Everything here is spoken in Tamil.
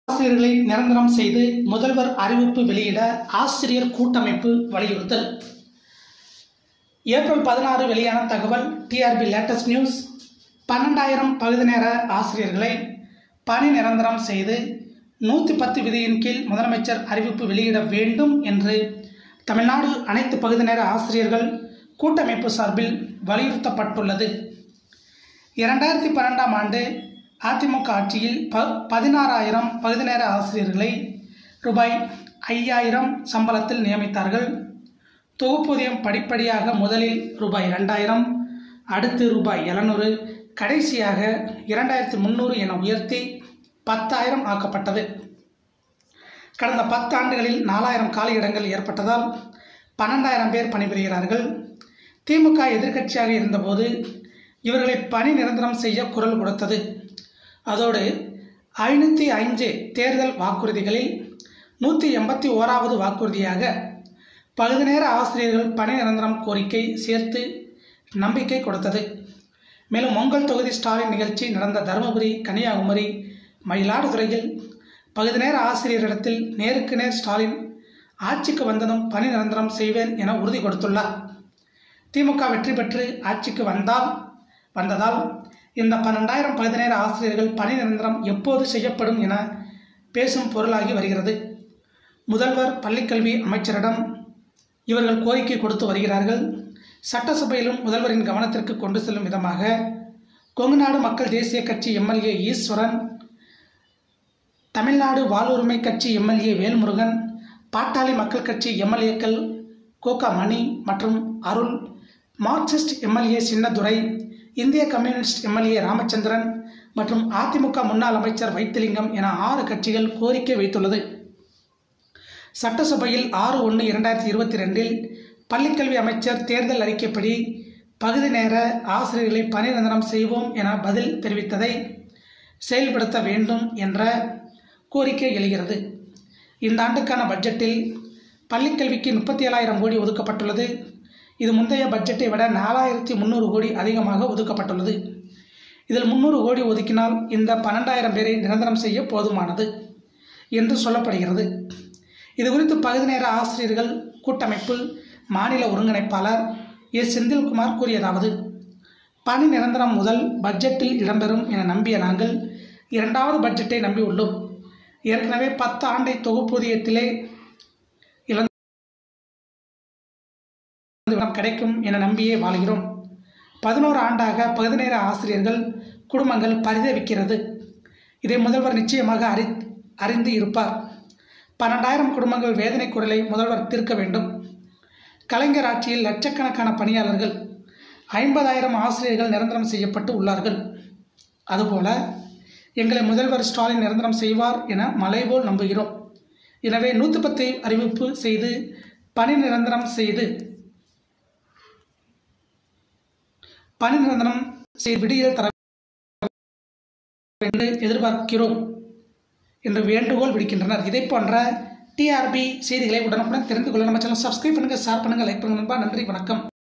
ஆசிரியர்களை நிரந்தரம் செய்து முதல்வர் அறிவிப்பு வெளியிட ஆசிரியர் கூட்டமைப்பு வலியுறுத்தல் ஏப்ரல் பதினாறு வெளியான தகவல் டிஆர்பி லேட்டஸ்ட் நியூஸ் பன்னெண்டாயிரம் பகுதி நேர ஆசிரியர்களை பணி நிரந்தரம் செய்து நூற்றி பத்து விதியின் கீழ் முதலமைச்சர் அறிவிப்பு வெளியிட வேண்டும் என்று தமிழ்நாடு அனைத்து பகுதி நேர ஆசிரியர்கள் கூட்டமைப்பு சார்பில் வலியுறுத்தப்பட்டுள்ளது இரண்டாயிரத்தி பன்னெண்டாம் ஆண்டு அதிமுக ஆட்சியில் ப பதினாறாயிரம் பகுதி நேர ஆசிரியர்களை ரூபாய் ஐயாயிரம் சம்பளத்தில் நியமித்தார்கள் தொகுப்பூதியம் படிப்படியாக முதலில் ரூபாய் ரெண்டாயிரம் அடுத்து ரூபாய் எழுநூறு கடைசியாக இரண்டாயிரத்தி முந்நூறு என உயர்த்தி பத்தாயிரம் ஆக்கப்பட்டது கடந்த பத்து ஆண்டுகளில் நாலாயிரம் காலி இடங்கள் ஏற்பட்டதால் பன்னெண்டாயிரம் பேர் பணிபுரிகிறார்கள் திமுக எதிர்க்கட்சியாக இருந்தபோது இவர்களை பணி நிரந்தரம் செய்ய குரல் கொடுத்தது அதோடு ஐநூற்றி ஐந்து தேர்தல் வாக்குறுதிகளில் நூற்றி எண்பத்தி ஓராவது வாக்குறுதியாக பகுதி நேர ஆசிரியர்கள் பணி நிரந்தரம் கோரிக்கை சேர்த்து நம்பிக்கை கொடுத்தது மேலும் உங்கள் தொகுதி ஸ்டாலின் நிகழ்ச்சி நடந்த தருமபுரி கன்னியாகுமரி மயிலாடுதுறையில் பகுதி நேர ஆசிரியரிடத்தில் நேருக்கு நேர் ஸ்டாலின் ஆட்சிக்கு வந்ததும் பணி நிரந்தரம் செய்வேன் என உறுதி கொடுத்துள்ளார் திமுக வெற்றி பெற்று ஆட்சிக்கு வந்தால் வந்ததால் இந்த பன்னெண்டாயிரம் பகுதி நேர ஆசிரியர்கள் பணி நிரந்தரம் எப்போது செய்யப்படும் என பேசும் பொருளாகி வருகிறது முதல்வர் பள்ளிக்கல்வி அமைச்சரிடம் இவர்கள் கோரிக்கை கொடுத்து வருகிறார்கள் சட்டசபையிலும் முதல்வரின் கவனத்திற்கு கொண்டு செல்லும் விதமாக கொங்குநாடு மக்கள் தேசிய கட்சி எம்எல்ஏ ஈஸ்வரன் தமிழ்நாடு வாழ்வுரிமை கட்சி எம்எல்ஏ வேல்முருகன் பாட்டாளி மக்கள் கட்சி எம்எல்ஏக்கள் கோகா மணி மற்றும் அருள் மார்க்சிஸ்ட் எம்எல்ஏ சின்னதுரை இந்திய கம்யூனிஸ்ட் எம்எல்ஏ ராமச்சந்திரன் மற்றும் அதிமுக முன்னாள் அமைச்சர் வைத்திலிங்கம் என ஆறு கட்சிகள் கோரிக்கை வைத்துள்ளது சட்டசபையில் ஆறு ஒன்று இரண்டாயிரத்தி இருபத்தி ரெண்டில் பள்ளிக்கல்வி அமைச்சர் தேர்தல் அறிக்கைப்படி பகுதி நேர ஆசிரியர்களை பணி நிரந்தரம் செய்வோம் என பதில் தெரிவித்ததை செயல்படுத்த வேண்டும் என்ற கோரிக்கை எழுகிறது இந்த ஆண்டுக்கான பட்ஜெட்டில் பள்ளிக்கல்விக்கு முப்பத்தி ஏழாயிரம் கோடி ஒதுக்கப்பட்டுள்ளது இது முந்தைய பட்ஜெட்டை விட நாலாயிரத்தி முந்நூறு கோடி அதிகமாக ஒதுக்கப்பட்டுள்ளது இதில் முந்நூறு கோடி ஒதுக்கினால் இந்த பன்னெண்டாயிரம் பேரை நிரந்தரம் செய்ய போதுமானது என்று சொல்லப்படுகிறது இது குறித்து பகுதி நேர ஆசிரியர்கள் கூட்டமைப்பு மாநில ஒருங்கிணைப்பாளர் எஸ் செந்தில்குமார் கூறியதாவது பணி நிரந்தரம் முதல் பட்ஜெட்டில் இடம்பெறும் என நம்பிய நாங்கள் இரண்டாவது பட்ஜெட்டை நம்பியுள்ளோம் ஏற்கனவே பத்து ஆண்டை தொகுப்பூதியத்திலே இழந்து கிடைக்கும் என நம்பியே வாழ்கிறோம் பதினோரு ஆண்டாக பகுதி நேர ஆசிரியர்கள் குடும்பங்கள் பரிதவிக்கிறது இதை முதல்வர் நிச்சயமாக அறி அறிந்து இருப்பார் பன்னெண்டாயிரம் குடும்பங்கள் வேதனை குரலை முதல்வர் தீர்க்க வேண்டும் கலைஞர் ஆட்சியில் லட்சக்கணக்கான பணியாளர்கள் ஐம்பதாயிரம் ஆசிரியர்கள் நிரந்தரம் செய்யப்பட்டு உள்ளார்கள் அதுபோல எங்களை முதல்வர் ஸ்டாலின் நிரந்தரம் செய்வார் என மலைபோல் நம்புகிறோம் எனவே நூற்றி பத்தை அறிவிப்பு செய்து பணி நிரந்தரம் செய்து பணி நிரந்தரம் செய்து விடியல் தர என்று எதிர்பார்க்கிறோம் என்று வேண்டுகோள் விடுக்கின்றனர் இதை போன்ற டிஆர்பி செய்திகளை உடனுக்குடன் தெரிந்து கொள்ள நம்ம சேனல் சப்ஸ்கிரைப் பண்ணுங்கள் ஷேர் பண்ணுங்கள் லைக் பண்ணுங்கள் நண்பா நன்றி வணக்கம்